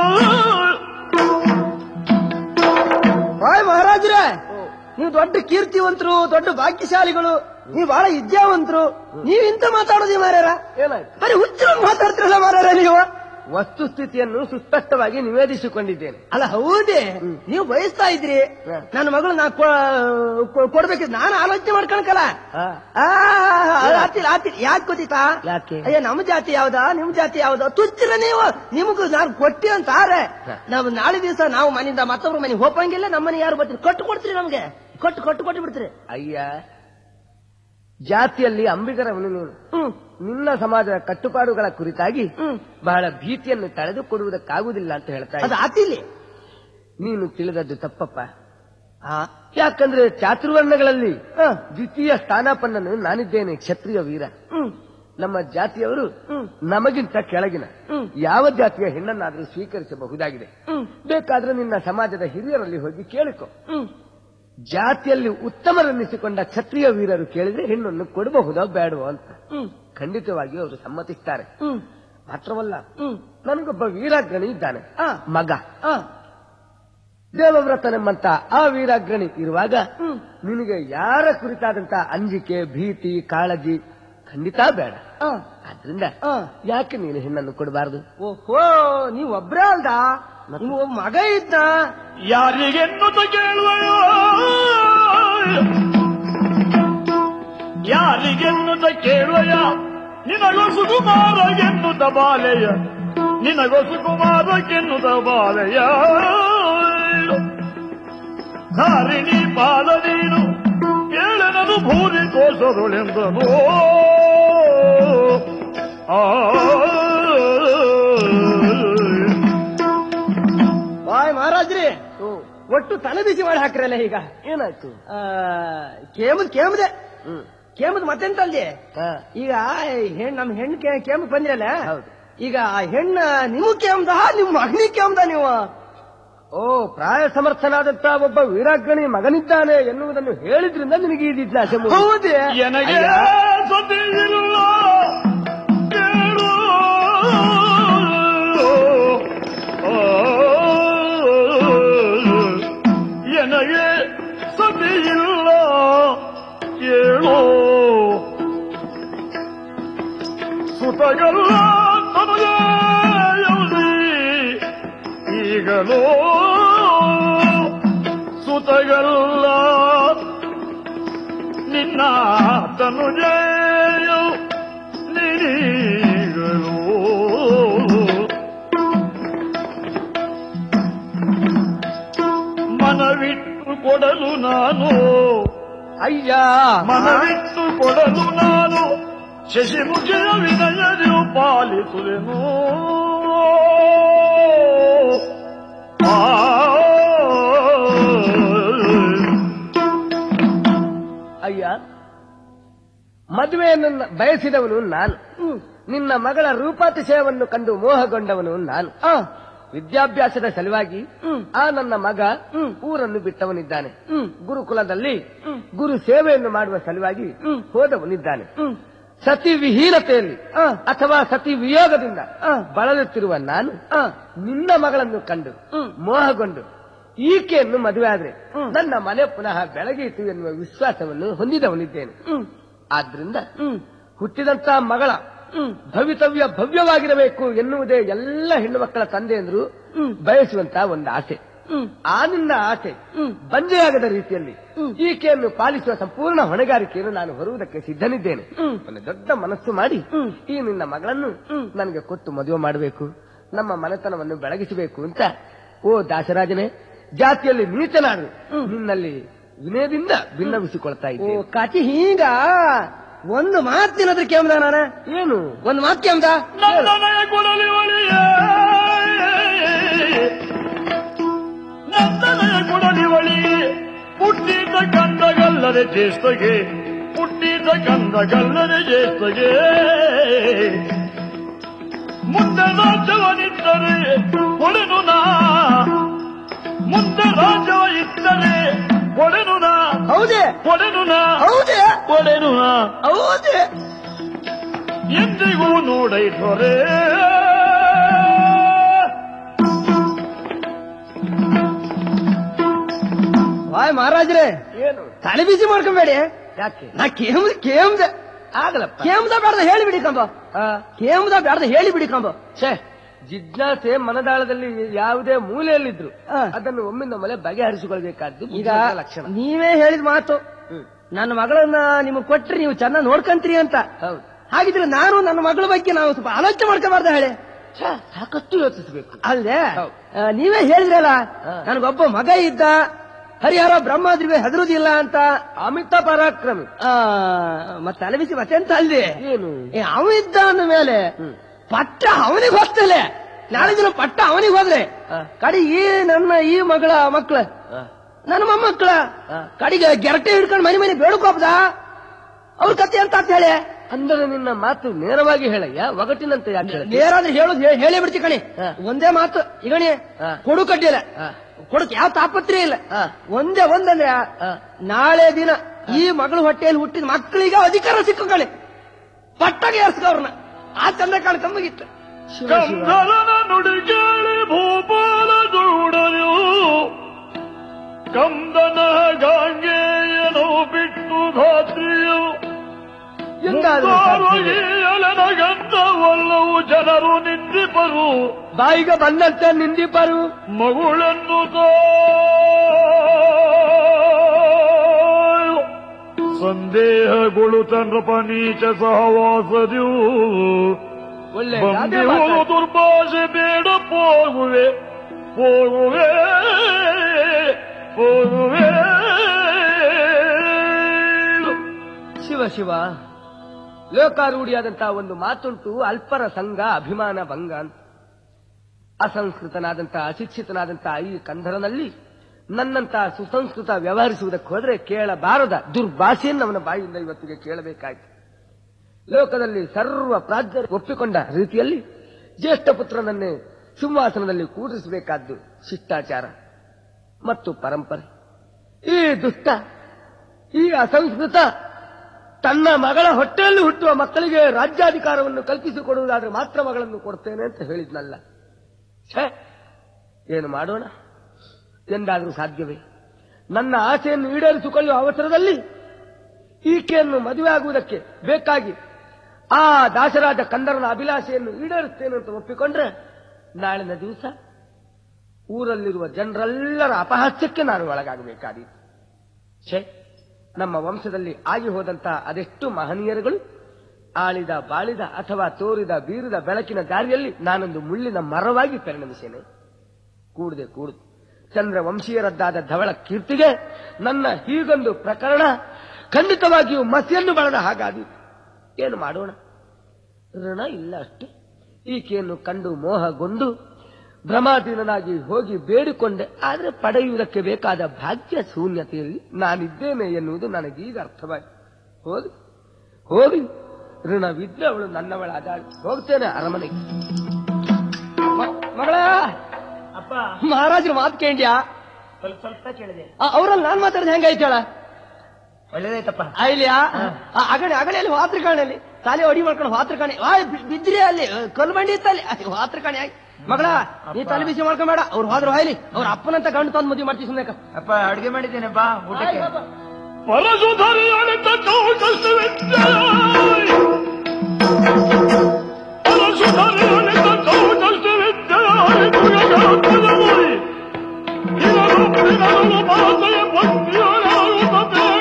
ಬಾಯ್ ಮಹಾರಾಜರೇ ನೀವು ದೊಡ್ಡ ಕೀರ್ತಿವಂತರು ದೊಡ್ಡ ಭಾಗ್ಯಶಾಲಿಗಳು ನೀವು ಬಹಳ ವಿದ್ಯಾವಂತರು ನೀವು ಇಂತ ಮಾತಾಡೋದಿ ಮಾರ್ಯಾರ ಏನಾಯ್ತು ಬರೀ ಹುಚ್ಚರು ಮಾತಾಡ್ತಿರಲ್ಲ ಮಾರ್ಯಾರ ನೀವು ವಸ್ತುಸ್ಥಿತಿಯನ್ನು ಸುಸ್ಪಷ್ಟವಾಗಿ ನಿವೇದಿಸಿಕೊಂಡಿದ್ದೇನೆ ಅಲ್ಲ ಹೌದೇ ನೀವು ಬಯಸ್ತಾ ಇದ್ರಿ ಹ. ನನ್ನ ಮಗಳು ನಾ ಕೊ- ಕೊ- ಕೊಡ್ಬೇಕಿದ್ ನಾನು ಆಲೋಚನೆ ಮಾಡ್ಕೊಳಕಲ್ಲ ಹಾ. ಆ, ಆತಿಲ್ಲ ಆತಿಲ್ಲ ಯಾಕೆ ಗೊತ್ತಿತ್ತಾ ಯಾಕೆ? ಅಯ್ಯ ನಮ್ಮ ಜಾತಿ ಯಾವ್ದಾ ನಿಮ್ ಜಾತಿ ಯಾವ್ದಾ ತುಚ್ಚಿರ ನೀವು ನಿಮಗೂ ನಾನು ಕೊಟ್ಟಿ ಅಂತಾರೆ ಹ. ನಾವು ನಾಳೆ ದಿವಸ ನಾವು ಮನೆಯಿಂದ ಮತ್ತೊಬ್ರು ಮನೆಗೆ ಹೋಗಂಗಿಲ್ಲ ನಮ್ಮ ಮನೆ ಯಾರು ಬರ್ತೀರಿ ಕೊಟ್ಟು ಕೊಡ್ತೀರಿ ನಮ್ಗೆ ಕೊಟ್ಟು ಕೊಟ್ಟು ಕೊಟ್ಟು ಬಿಡ್ತೀರಿ ಅಯ್ಯ ಜಾತಿಯಲ್ಲಿ ಅಂಬಿಗರವನು ನೀನು ಹ್ಮ್ ನಿನ್ನ ಸಮಾಜದ ಕಟ್ಟುಪಾಡುಗಳ ಕುರಿತಾಗಿ ಹ್ಮ್ ಬಹಳ ಭೀತಿಯನ್ನು ತಡೆದುಕೊಡುವುದಕ್ಕಾಗುವುದಿಲ್ಲ ಅಂತ ಹೇಳ್ತಾ ಅದು ಇದ್ದೆ. ಆತಿಲ್ಲಿ ನೀನು ತಿಳಿದದ್ದು ತಪ್ಪಪ್ಪ ಆ, ಯಾಕಂದ್ರೆ ಚಾತುರ್ವರ್ಣಗಳಲ್ಲಿ ಹ, ದ್ವಿತೀಯ ಸ್ಥಾನಪನ್ನನು ನಾನಿದ್ದೇನೆ ಕ್ಷತ್ರಿಯ ವೀರ ಹ್ಮ್ ನಮ್ಮ ಜಾತಿಯವರು ಹ್ಮ್ ನಮಗಿಂತ ಕೆಳಗಿನ ಹ್ಮ್ ಯಾವ ಜಾತಿಯ ಹೆಣ್ಣನ್ನಾದರೂ ಸ್ವೀಕರಿಸಬಹುದಾಗಿದೆ ಹ್ಮ್ ಬೇಕಾದ್ರೆ ನಿನ್ನ ಸಮಾಜದ ಹಿರಿಯರಲ್ಲಿ ಹೋಗಿ ಕೇಳಿಕೊ ಹ್ಮ್ ಜಾತಿಯಲ್ಲಿ ಉತ್ತಮರೆನ್ನಿಸಿಕೊಂಡ ಕ್ಷತ್ರಿಯ ವೀರರು ಕೇಳಿದ್ರೆ ಹೆಣ್ಣನ್ನು ಕೊಡಬಹುದೋ ಬೇಡವೋ ಅಂತ ಹ್ಮ್ ಖಂಡಿತವಾಗಿಯೂ ಅವರು ಸಮ್ಮತಿಸ್ತಾರೆ ಹ್ಮ್ ಮಾತ್ರವಲ್ಲ ಹ್ಮ್ ನನಗೊಬ್ಬ ವೀರಾಗ್ರಣಿ ಇದ್ದಾನೆ ಆ, ಮಗ ಆ, ದೇವವ್ರತನೆಂಬಂತ ಆ ವೀರಾಗ್ರಣಿ ಇರುವಾಗ ಹ್ಮ್ ನಿನಗೆ ಯಾರ ಕುರಿತಾದಂತ ಅಂಜಿಕೆ ಭೀತಿ ಕಾಳಜಿ ಖಂಡಿತ ಬೇಡ ಆ, ಆದ್ರಿಂದ ಆ. ಯಾಕೆ ನೀನು ಹೆಣ್ಣನ್ನು ಕೊಡಬಾರದು ಓಹೋ ನೀವ್ ಒಬ್ರೇ ಅಲ್ದ ನೀವು ಒಬ್ಬ ಮಗ ಇದ್ದ ಯಾರಿಗೆನ್ನುತ್ತ ಕೇಳುವೆಯೋ ಯಾರಿಗೆನ್ನುತ್ತ ಕೇಳುವೆಯ ನಿನಗೋ ಸುಕುಮಾರ ಎನ್ನುತ್ತ ಬಾಲೆಯ ನಿನಗೋ ಸುಕುಮಾರ ಕೆನ್ನುತ್ತ ಬಾಲೆಯ ಧಾರಿಣಿ ಪಾದ ನೀನು ಕೇಳನದು ಭೂರಿ ಕೋಸರುಳೆಂದನು ಆ ಬಾಯ್ ಮಹಾರಾಜ್ರಿ ಒಟ್ಟು ತಲೆ ಬಿಸಿ ಮಾಡಿ ಹಾಕ್ರಲ್ಲ ಈಗ ಏನಾಯ್ತು ಆ, ಕೇಮದ್ ಕೇಮದೆ ಹ್ಮ್ ಕೇಮದ್ ಮತ್ತೆಂತ ಅಲ್ಲಿ ಹಾ. ಈಗ ಹೆಣ್ ನಮ್ ಹೆಣ್ ಕೇಮಕ್ ಬಂದ್ರಲ್ಲ ಹೌದು. ಈಗ ಆ ಹೆಣ್ಣ ನಿಮಗ್ ಕೇಮ್ದ ನಿಮ್ ಮಗನಿಗೆ ಕೇಮ್ದ ನೀವು ಓ ಪ್ರಾಯ ಸಮರ್ಥನಾದಂತ ಒಬ್ಬ ವೀರಾಗ್ರಣಿ ಮಗನಿದ್ದಾನೆ ಎನ್ನುವುದನ್ನು ಹೇಳಿದ್ರಿಂದ ನಿನಗೆ ಈ ಜಿಜ್ಞಾಸೆ ಮೂಡಿತು. ಹೌದೇ ಎನಗೆ ಅಯ್ಯ. ಸತಿಯಿಲ್ಲ ಕೇಳು ಎನಗೆ ಸತಿಯಿಲ್ಲ ಕೇಳು ಸುತಗಲ್ಲ ತನಗೆ ಯೌದಿ ಈಗಲೋ ಸುತಗಲ್ಲ ನಿನ್ನ ತನುಜೇಯು ನಿರೀಗಲು ಮನವಿಟ್ಟು ಕೊಡಲು ನಾನು ಅಯ್ಯ ಮನವಿಟ್ಟು ಕೊಡಲು ನಾನು ಶಶಿಮುಖಿಯ ವಿನಯದಿಯು ಪಾಲಿಸುವೆನು ಆ ಅಯ್ಯ ಮದುವೆಯನ್ನು ನ- ಬಯಸಿದವನು ನಾನು ನಿನ್ನ ಮಗಳ ರೂಪಾತಿಶಯವನ್ನು ಕಂಡು ಮೋಹಗೊಂಡವನು ನಾನು ವಿದ್ಯಾಭ್ಯಾಸದ ಸಲುವಾಗಿ ಆ ನನ್ನ ಮಗ ಊರನ್ನು ಬಿಟ್ಟವನಿದ್ದಾನೆ ಗುರುಕುಲದಲ್ಲಿ ಗುರು ಸೇವೆಯನ್ನು ಮಾಡುವ ಸಲುವಾಗಿ ಹೋದವನಿದ್ದಾನೆ ಸತಿ ವಿಹೀನತೆಯಲ್ಲಿ ಅಥವಾ ಸತಿ ವಿಯೋಗದಿಂದ ಬಳಲುತ್ತಿರುವ ನಾನು ನಿನ್ನ ಮಗಳನ್ನು ಕಂಡು ಮೋಹಗೊಂಡು ಈಕೆಯನ್ನು ಮದುವೆ ಆದ್ರೆ ನನ್ನ ಮನೆ ಪುನಃ ಬೆಳಗೀತು ಎನ್ನುವ ವಿಶ್ವಾಸವನ್ನು ಹೊಂದಿದವನಿದ್ದೇನೆ ಆದ್ರಿಂದ ಹುಟ್ಟಿದಂತ ಮಗಳ ಭವಿತವ್ಯ ಭವ್ಯವಾಗಿರಬೇಕು ಎನ್ನುವುದೇ ಎಲ್ಲ ಹೆಣ್ಣು ಮಕ್ಕಳ ತಂದೆಯಂದ್ರು ಬಯಸುವಂತ ಒಂದು ಆಸೆ ಆ ನಿನ್ನ ಆಸೆ ಬಂಜೆಯಾಗದ ರೀತಿಯಲ್ಲಿ ಈಕೆಯನ್ನು ಪಾಲಿಸುವ ಸಂಪೂರ್ಣ ಹೊಣೆಗಾರಿಕೆಯನ್ನು ನಾನು ಹೊರುವುದಕ್ಕೆ ಸಿದ್ಧನಿದ್ದೇನೆ ಒಂದು ದೊಡ್ಡ ಮನಸ್ಸು ಮಾಡಿ ಈ ನಿನ್ನ ಮಗಳನ್ನು ನನಗೆ ಕೊಟ್ಟು ಮದುವೆ ಮಾಡಬೇಕು ನಮ್ಮ ಮನೆತನವನ್ನು ಬೆಳಗಿಸಬೇಕು ಅಂತ ಓ ದಾಸರಾಜನೇ ಜಾತಿಯಲ್ಲಿ ನೀಚನಾಡು ನಿನ್ನಲ್ಲಿ ವಿನಯದಿಂದ ಭಿನ್ನವಿಸಿಕೊಳ್ತಾ ಓ ಇದ್ದೇನೆ ಕತಿ ಹೀಗ ಒಂದು ಮಾತಿನದ್ರ ಕೇಮ್ದ ನಾನ ಏನು ಒಂದು ಮಾತು ಕೇಮ್ದ ನಂದನಯ ಕೊಡಲಿ ಒಳಿಯೇ ನಂದನಯ ಕೊಡಲಿ ಒಳಿ ಪುಟ್ಟಿದ ಕಂದಗಲ್ಲದೆ ಜ್ಯೇಷ್ಠಗೆ ಪುಟ್ಟಿದ ಕಂದಗಲ್ಲದೆ ಜ್ಯೇಷ್ಠಗೆ ಮುಂದೆ ರಾಜ್ಯವನಿದ್ದರೆ ಕೊಡೆನು ನಾ ಮುಂದೆ ರಾಜ್ಯವ ಇದ್ದರೆ ಕೊಡೆನು ನಾ ಹೌದೇ ಕೊಡೆನು ನಾ ಹೌದೇ ಕೊಡೆನು ನಾ ಹೌದೇ ಎಂದಿಗೂ ನೋಡೈತೊರೆ ವಾಯ್ ಮಹಾರಾಜ್ರೆ ಏನು ತಲೆ ಬಿಸಿ ಮಾಡ್ಕೊಂಬೇಡಿ ಯಾಕೆ ನಾ ಕೇಮ್ದ ಕೇಮ್ದ ಆಗಲಪ್ಪ ಕೇಮ್ದ ಬೇಡ್ದ ಹೇಳಿ ಬಿಡಿ ಕಂಬ ಆ, ಕೇಮ್ದ ಬೇಡ್ದ ಹೇಳಿ ಬಿಡಿ ಕಂಬ ಛೇ ಜಿಜ್ಞಾಸೆ ಮನದಾಳದಲ್ಲಿ ಯಾವುದೇ ಮೂಲೆಯಲ್ಲಿದ್ರು ಆ. ಅದನ್ನು ಒಮ್ಮಿಂದ ಮೊಲೆ ಬಗೆಹರಿಸಿಕೊಳ್ಬೇಕಾದ್ದು ಈಗ ಬುದ್ಧಿವಂತರ ಲಕ್ಷಣ ನೀವೇ ಹೇಳಿದ ಮಾತು ಹ್ಮ್. ನನ್ನ ಮಗಳನ್ನ ನಿಮಗೆ ಕೊಟ್ರಿ ನೀವು ಚೆನ್ನಾಗಿ ನೋಡ್ಕಂತೀರಿ ಅಂತ ಹೌದು ಹಾಗಿದ್ರೆ ನಾನು ನನ್ನ ಮಗಳ ಬಗ್ಗೆ ನಾವು ಸ್ವಲ್ಪ ಆಲೋಚನೆ ಮಾಡ್ಕೋಬಾರ್ದ ಹೇಳಿ ಛೇ, ಸಾಕಷ್ಟು ಯೋಚಿಸಬೇಕು ಅಲ್ದೆ ಹೌದು. ಆ, ನೀವೇ ಹೇಳಿದ್ರಲ್ಲ ಹಾ. ನನಗೊಬ್ಬ ಮಗ ಇದ್ದ ಹರಿಹರ ಬ್ರಹ್ಮಾದ್ರಿಗೆ ಹೆದರುದಿಲ್ಲ ಅಂತ ಅಮಿತ ಪರಾಕ್ರಮಿ ಆ, ಮತ್ತೆ ತಲೆ ಬಿಸಿ ಮತ್ತೆ ಅಂತ ಅಲ್ದೆ ಏನು ಏ, ಅವ ಇದ್ದ ಅಂದ ಮೇಲೆ ಹ್ಮ್. ಪಟ್ಟ ಅವನಿಗೆ ಹೋಗ್ತಲೆ ನಾಳೆ ದಿನ ಪಟ್ಟ ಅವನಿಗೆ ಹೋದ್ರೆ ಹಾ. ಕಡಿ ಈ ನನ್ನ ಈ ಮಗಳ ಮಕ್ಳ ಆ, ನನ್ನ ಮೊಮ್ಮಕ್ಳ ಹಾ. ಕಡಿಗೆ ಗೆರಟೆ ಹಿಡ್ಕೊಂಡು ಮನೆ ಮನೆ ಬೇಡ್ಕೋಬ್ದ ಅವ್ರ ಕತೆ ಅಂತ ಅಂತ ಹೇಳಿ ಅಂದರೆ ನಿನ್ನ ಮಾತು ನೇರವಾಗಿ ಹೇಳಯ್ಯ ಒಗಟಿನಂತೆ ಯಾಕೆ ಹೇಳ್ತಿ? ನೇರಾದ್ರೆ ಹೇಳೋದು ಹೇ- ಹೇಳೇ ಬಿಡ್ತಿ ಕಣಿ ಹಾ. ಒಂದೇ ಮಾತು ಈಗಣಿ ಹಾ. ಕೊಡು ಕಡ್ಡಿಲ್ಲ ಆ, ಕೊಡಕ್ ಯಾವ ತಾಪತ್ರೆ ಇಲ್ಲ ಹಾ. ಒಂದೇ ಒಂದಂದ್ರೆ ಆ. ನಾಳೆ ದಿನ ಈ ಮಗಳು ಹೊಟ್ಟೆಯಲ್ಲಿ ಹುಟ್ಟಿದ ಮಕ್ಕಳಿಗೆ ಅಧಿಕಾರ ಸಿಕ್ಕುಗಳೇ ಪಟ್ಟಾಗಿ ಏರ್ಸ್ಕವ್ರನ್ನ ಆ ಚಂದ ಕಾಣ್ಕೊಂಬಗಿತ್ತು ಶಿವ ಶಿವ ಕಂದರನ ನುಡಿಗೇಳಿ ಭೂಪಾಲ ಜೂಡರು ಕಂದನ ಗಾಂಗೆಯನು ಬಿಟ್ಟು ಧಾತ್ರಿಯು ಎಂದಾದರೂ ಸಾಧ್ಯವೇ? ಗಂಧವಲ್ಲವು ಜನರು ನಿಂದಿಪರು ಬಾಯಿಗೆ ಬಂದಂತೆ ನಿಂದಿಬ್ಬರು ಮಗುಳನ್ನು ಸಂದೇಹಗೊಳ್ಳುತ್ತ ನೃಪ ನೀಚ ಸಹವಾಸದಿಯು ಒಳ್ಳೆ ಗಾದೆ ಬಂದಿರುವುದು ಮಾತಾಡಿ. ದುರ್ಭಾಷೆ ಬೇಡ ಹೋಗುವೆ ಹೋಗುವೆ ಹೋಗುವೆ ಶಿವ ಶಿವ ಲೋಕಾರೂಢಿಯಾದಂತಹ ಒಂದು ಮಾತುಂಟು ಅಲ್ಪರ ಸಂಘ ಅಭಿಮಾನ ಭಂಗ ಅಂತ ಅಸಂಸ್ಕೃತನಾದಂತಹ ಅಶಿಕ್ಷಿತನಾದಂತಹ ಈ ಕಂಧರನಲ್ಲಿ ನನ್ನಂತಹ ಸುಸಂಸ್ಕೃತ ವ್ಯವಹರಿಸುವುದಕ್ಕೆ ಹೋದ್ರೆ ಕೇಳಬಾರದ ದುರ್ಭಾಷೆಯನ್ನು ಅವನ ಬಾಯಿಯಿಂದ ಇವತ್ತಿಗೆ ಕೇಳಬೇಕಾಯ್ತು ಲೋಕದಲ್ಲಿ ಸರ್ವ ಪ್ರಾಜ್ಯರು ಒಪ್ಪಿಕೊಂಡ ರೀತಿಯಲ್ಲಿ ಜ್ಯೇಷ್ಠ ಪುತ್ರನನ್ನೇ ಸಿಂಹಾಸನದಲ್ಲಿ ಕೂಡಿಸಬೇಕಾದ್ದು ಶಿಷ್ಟಾಚಾರ ಮತ್ತು ಪರಂಪರೆ ಈ ದುಷ್ಟ ಈ ಅಸಂಸ್ಕೃತ ತನ್ನ ಮಗಳ ಹೊಟ್ಟೆಯಲ್ಲಿ ಹುಟ್ಟುವ ಮಕ್ಕಳಿಗೆ ರಾಜ್ಯಾಧಿಕಾರವನ್ನು ಕಲ್ಪಿಸಿಕೊಡುವುದಾದ್ರೆ ಮಾತ್ರ ಮಗಳನ್ನು ಕೊಡ್ತೇನೆ ಅಂತ ಹೇಳಿದ್ನಲ್ಲ ಛೇ ಏನು ಮಾಡೋಣ ಎಂದಾದರೂ ಸಾಧ್ಯವೇ ನನ್ನ ಆಸೆಯನ್ನು ಈಡೇರಿಸಿಕೊಳ್ಳುವ ಅವಸರದಲ್ಲಿ ಈಕೆಯನ್ನು ಮದುವೆ ಆಗುವುದಕ್ಕೆ ಬೇಕಾಗಿ ಆ ದಾಸರಾಜ ಕಂದರನ ಅಭಿಲಾಷೆಯನ್ನು ಈಡೇರಿಸ್ತೇನೆ ಅಂತ ಒಪ್ಪಿಕೊಂಡ್ರೆ ನಾಳಿನ ದಿವಸ ಊರಲ್ಲಿರುವ ಜನರೆಲ್ಲರ ಅಪಹಾಸ್ಯಕ್ಕೆ ನಾನು ಒಳಗಾಗಬೇಕಾದೀತು ಛೇ ನಮ್ಮ ವಂಶದಲ್ಲಿ ಆಗಿ ಹೋದಂತಹ ಅದೆಷ್ಟು ಮಹನೀಯರುಗಳು ಆಳಿದ ಬಾಳಿದ ಅಥವಾ ತೋರಿದ ಬೀರಿದ ಬೆಳಕಿನ ದಾರಿಯಲ್ಲಿ ನಾನೊಂದು ಮುಳ್ಳಿನ ಮರವಾಗಿ ಪರಿಣಮಿಸೇನೆ ಕೂಡದೆ ಕೂಡುದು ಚಂದ್ರ ವಂಶೀಯರದ್ದಾದ ಧವಳ ಕೀರ್ತಿಗೆ ನನ್ನ ಹೀಗೊಂದು ಪ್ರಕರಣ ಖಂಡಿತವಾಗಿಯೂ ಮಸಿಯನ್ನು ಬಳದ ಹಾಗಾದೀತು ಏನು ಮಾಡೋಣ ಋಣ ಇಲ್ಲ ಅಷ್ಟೇ ಈಕೆಯನ್ನು ಕಂಡು ಮೋಹಗೊಂಡು ಭ್ರಮಾಧೀನನಾಗಿ ಹೋಗಿ ಬೇಡಿಕೊಂಡೆ ಆದರೆ ಪಡೆಯುವುದಕ್ಕೆ ಬೇಕಾದ ಭಾಗ್ಯ ಶೂನ್ಯತೆಯಲ್ಲಿ ನಾನಿದ್ದೇನೆ ಎನ್ನುವುದು ನನಗೀಗ ಅರ್ಥವಾಯಿತು ಹೋಗಿ ಹೋಗಿ ಋಣವಿದ್ರೆ ಅವಳು ನನ್ನವಳಾದ ಹೋಗ್ತೇನೆ ಅರಮನೆಗೆ ಮ- ಮಗಳ ಅಪ್ಪ ಮಹಾರಾಜರ ಮಾತು ಕೇಂದ್ಯಾ ಸ್ವಲ್ಪ ಸ್ವಲ್ಪ ಕೇಳಿದೆ ಅವ್ರಲ್ಲಿ ನಾನ್ ಮಾತಾಡಿದ ಹೆಂಗಾಯ್ತು ಹೇಳ ಒಳ್ಳೇದಾಯ್ತಪ್ಪ ಇಲ್ಲಿಯಾ ಅಗಣೆ ಅಗಣೆಯಲ್ಲಿ ವಾತ್ರ ಕಾಣಲ್ಲಿ ತಲೆ ಹೊಡಿ ಮಾಡ್ಕೊಂಡು ವಾತ್ರ ಕಾಣಿ ಆ, ಬಿ- ಬಿದ್ರಿ ಅಲ್ಲಿ ಕಲ್ಲು ಬಂಡಿ ಇತ್ತಲ್ಲಿ ಅಲ್ಲಿ ವಾತ್ರ ಕಾಣಿ ಆಗಿ ಮಗಳ ನೀ ತಲೆ ಬಿಸಿ ಮಾಡ್ಕೊಂಬೇಡ ಅವ್ರು ಹೋದ್ರು ಹೋಯ್ಲಿ ಅವ್ರ ಅಪ್ಪನಂತ ಗಂಡು ತಂದು ಮದುವೆ ಮಾಡ್ತೀವಿ ಸುಮ್ಮನೆ ಅಪ್ಪ ಅಡ್ಗೆ ಮಾಡಿದ್ದೇನೆ ಬಾ ಊಟಕ್ಕೆ ಪರಸುಧರಿಯಳಿತ ಕೌಟಸ್ಥವಿದ್ಯ ಪರಸುಧರಿಯಳಿತ ಕೌಟಸ್ಥವಿದ್ಯ ಇದನ್ನು ಭಾಷೆಯ ಭಕ್ತಿಯೊಳಗುತ್ತ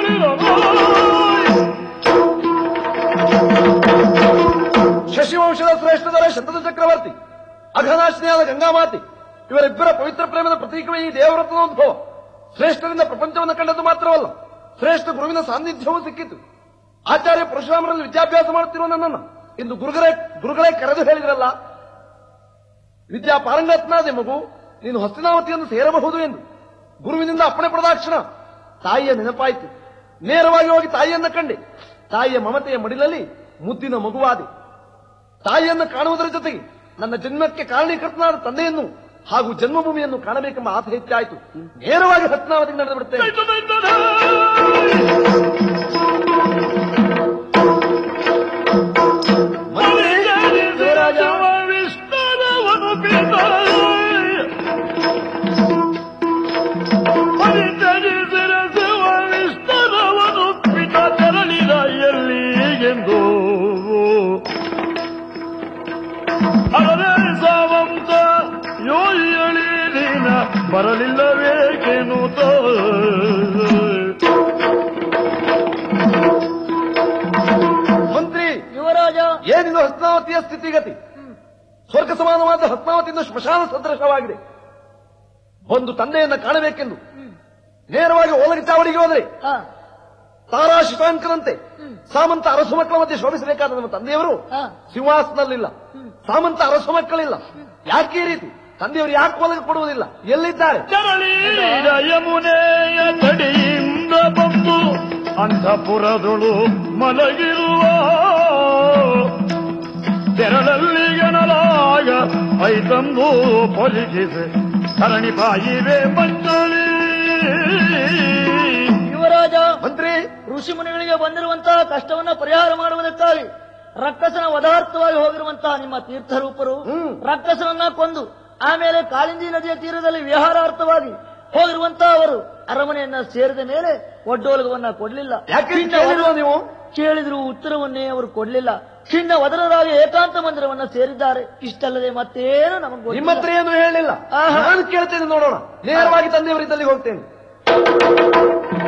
ಶಶಿವಂಶದ ಶ್ರೇಷ್ಠದರ ಶತದ ಚಕ್ರವರ್ತಿ ಅಘನಾಶಿನಿಯಾದ ಗಂಗಾಮಾತಿ ಇವರಿಬ್ಬರ ಪವಿತ್ರ ಪ್ರೇಮದ ಪ್ರತೀಕವೇ ಈ ದೇವರತ್ನೋದ್ಭವ ಶ್ರೇಷ್ಠರಿಂದ ಪ್ರಪಂಚವನ್ನು ಕಂಡದ್ದು ಮಾತ್ರವಲ್ಲ ಶ್ರೇಷ್ಠ ಗುರುವಿನ ಸಾನ್ನಿಧ್ಯವೂ ಸಿಕ್ಕಿತು ಆಚಾರ್ಯ ಪರಶುರಾಮರಲ್ಲಿ ವಿದ್ಯಾಭ್ಯಾಸ ಮಾಡುತ್ತಿರುವ ನನ್ನನ್ನು ಇಂದು ಗುರುಗಳೇ ಗುರುಗಳೇ ಕರೆದು ಹೇಳಿದ್ರಲ್ಲ ವಿದ್ಯಾ ಪಾರಂಗತ್ನಾದೆ ಮಗು ನೀನು ಹಸ್ತಿನಾವತಿಯನ್ನು ಸೇರಬಹುದು ಎಂದು ಗುರುವಿನಿಂದ ಅಪ್ಪಣೆ ಪಡೆದಾಕ್ಷಣ ತಾಯಿಯ ನೆನಪಾಯಿತು ನೇರವಾಗಿ ಹೋಗಿ ತಾಯಿಯನ್ನ ಕಂಡೆ ತಾಯಿಯ ಮಮತೆಯ ಮಡಿಲಲ್ಲಿ ಮುದ್ದಿನ ಮಗುವಾದೆ ತಾಯಿಯನ್ನು ಕಾಣುವುದರ ಜೊತೆಗೆ ನನ್ನ ಜನ್ಮಕ್ಕೆ ಕಾರಣೀಕರ್ತನಾದ ತಂದೆಯನ್ನು ಹಾಗೂ ಜನ್ಮಭೂಮಿಯನ್ನು ಕಾಣಬೇಕೆಂಬ ಆಸೆ ಹೆಚ್ಚಾಯಿತು ನೇರವಾಗಿ ಹಸ್ತಿನಾವತಿಗೆ ನಡೆದು ಬಿಡುತ್ತೇನೆ ವಿಸ್ತಾರವನು ಪರಿಚರಿಸಿರ ಶಿವ ವಿಸ್ತಾರವನು ಪಿತ ತೆರಳಿದ ಎಲ್ಲಿಗೆಂದು ಅರೆ ಸಾವಂತ ಯೋಳಿ ನೀನ ಬರಲಿಲ್ಲವೇಕೆನುತ ಮಂತ್ರಿ ಯುವರಾಜ ಏನಿದು ಹಸ್ತಿನಾವತಿಯ ಸ್ಥಿತಿಗತಿ ಸ್ವರ್ಗ ಸಮಾನವಾದ ಹಸ್ತಿನಾವತಿಯಿಂದ ಸ್ಮಶಾನ ಸದೃಶವಾಗಿದೆ ಒಂದು ತಂದೆಯನ್ನ ಕಾಣಬೇಕೆಂದು ನೇರವಾಗಿ ಓಲಗಿ ಚಾವಡಿಗೆ ಹೋದರೆ ತಾರಾ ಶಿಶಾಂಕರಂತೆ ಸಾಮಂತ ಅರಸು ಮಕ್ಕಳ ಮಧ್ಯೆ ಶೋಭಿಸಬೇಕಾದ ನಮ್ಮ ತಂದೆಯವರು ಸಿಂಹಾಸನದಲ್ಲಿಲ್ಲ ಸಾಮಂತ ಅರಸು ಮಕ್ಕಳಿಲ್ಲ ಯಾಕೆ ಈ ರೀತಿ ತಂದೆಯವರು ಯಾಕೆ ಒಲಗೆ ಕೊಡುವುದಿಲ್ಲ ಎಲ್ಲಿದ್ದಾರೆ ತೆರಳೀರ ಯಮುನೆಯ ತಡಿಯಿಂದ ಬಂದು ಅಂತಃಪುರದೊಳು ಮಲಗಿರುವ ತೆರಳಲ್ಲಿಗನಲಾಗ ಐತಂದು ಪೊಲಿಕಿಸಿ ಸರಣಿ ಬಾಯಿವೆ ಮಂಜಳಿ ಯುವರಾಜ ಮಂತ್ರಿ ಋಷಿ ಮುನಿಗಳಿಗೆ ಬಂದಿರುವಂತಹ ಕಷ್ಟವನ್ನ ಪರಿಹಾರ ಮಾಡುವುದಕ್ಕಾಗಿ ರಕ್ಕಸನ ವಧಾರ್ಥವಾಗಿ ಹೋಗಿರುವಂತಹ ನಿಮ್ಮ ತೀರ್ಥರೂಪರು ಹ್ಮ್. ರಕ್ಕಸನನ್ನ ಕೊಂದು ಆಮೇಲೆ ಕಾಳಿಂದಿ ನದಿಯ ತೀರದಲ್ಲಿ ವಿಹಾರಾರ್ಥವಾಗಿ ಹೋಗಿರುವಂತಹ ಅವರು ಅರಮನೆಯನ್ನ ಸೇರಿದ ಮೇಲೆ ಒಡ್ಡೋಲಗವನ್ನ ಕೊಡ್ಲಿಲ್ಲ ಯಾಕೆ ಚಿನ್ನ ಕೇಳಿಲ್ವಾ ವದ- ನೀವು ಕೇಳಿದ್ರು ಉತ್ತರವನ್ನೇ ಅವರು ಕೊಡ್ಲಿಲ್ಲ ಚಿನ್ನ ವದನರಾಗಿ ಏಕಾಂತ ಮಂದಿರವನ್ನ ಸೇರಿದ್ದಾರೆ ಇಷ್ಟಲ್ಲದೆ ಮತ್ತೇನು ನಮಗೆ ನಿಮ್ಮ ಹತ್ರ ಏನು ಹೇಳಲಿಲ್ಲ ಆಹಾ. ನಾನು ಕೇಳ್ತೇನೆ ನೋಡೋಣ ನೇರವಾಗಿ ತಂದೆಯವರ ಇದ್ದಲ್ಲಿ ಹೋಗ್ತೇನೆ